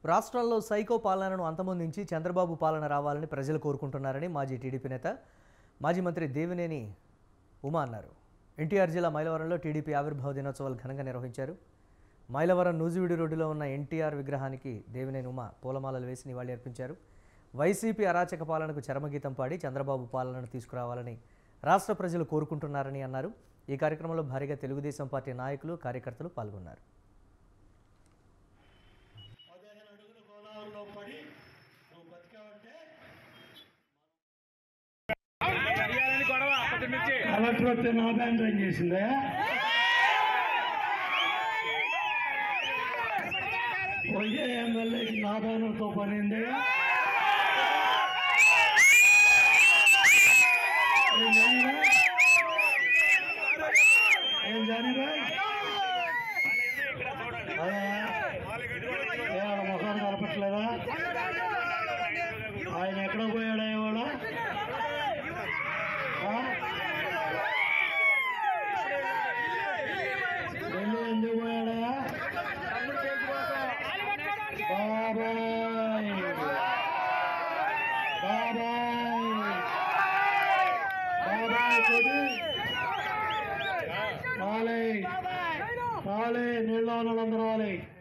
రాష్ట్రంలో సైకో పాలనను అంతమొందించి చంద్రబాబు పాలన రావాలని ప్రజలు కోరుకుంటున్నారని మాజీ టీడీపీ నేత మాజీ మంత్రి దేవినేని ఉమా అన్నారు ఎన్టీఆర్ జిల్లా మైలవరంలో టీడీపీ ఆవిర్భావ దినోత్సవాలు ఘనంగా నిర్వహించారు మైలవరం నూజివీడి రోడ్డులో ఉన్న ఎన్టీఆర్ విగ్రహానికి దేవినేని ఉమా పూలమాలలు వేసి నివాళి అర్పించారు వైసీపీ అరాచక పాలనకు చరమగీతం పాడి చంద్రబాబు పాలనను తీసుకురావాలని రాష్ట్ర ప్రజలు కోరుకుంటున్నారని అన్నారు ఈ కార్యక్రమంలో భారీగా తెలుగుదేశం పార్టీ నాయకులు కార్యకర్తలు పాల్గొన్నారు పదిహేను అడుగుల గోదావరిలో పడి నువ్వు బతికావంటే కలెక్టర్ వస్తే నా బ్యాన్ ఏం చేసిందే పోయే ఎమ్మెల్యేకి నా బ్యానర్తో పనింది ఏం జానీబాయ్? ఏం జానీబాయ్? అదే ఏ వాళ్ళ ముఖాన్ని కలపట్లేదా ఆయన ఎక్కడ పోయాడా ఇవాళ ఆ? ఢిల్లీ ఎందుకు పోయాడా బాబాయ్ బాబాయ్ బాబాయ్ కొడి రాలే రాలే నీళ్ళు ఉన్నదందరూ రాలే